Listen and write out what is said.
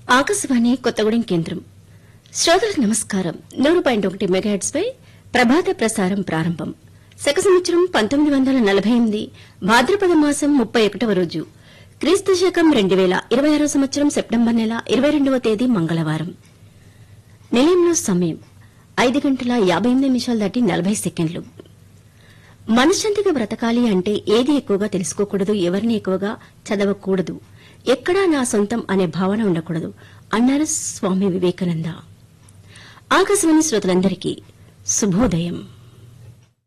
ఆకాశవాణి కొత్తగూడెం కేంద్రం శ్రోతలకు నమస్కారం నూరు పాయింట్ ఒకటి మెగాహెట్స్ పై ప్రభాత ప్రసారం ప్రారంభం శక సంవత్సరం పంతొమ్మిది వందల నలభై ఎనిమిది భాద్రపద మాసం ముప్పై ఒకటవ రోజు క్రీస్తు శకం రెండు వేల ఇరవై ఆరో సంవత్సరం సెప్టెంబర్ నెల ఇరవై రెండవ తేదీ మంగళవారం నిలయంలో సమయం ఐదు గంటల యాభై ఎనిమిది నిమిషాలు దాటి నలభై సెకండ్లు మనశ్శాంతిగా బ్రతకాలి అంటే ఏది ఎక్కువగా తెలుసుకోకూడదు ఎవరిని ఎక్కువగా చదవకూడదు ఎక్కడా నా సొంతం అనే భావన ఉండకూడదు అన్నారు స్వామి వివేకానంద ఆకాశవాణి శ్రోతలందరికీ శుభోదయం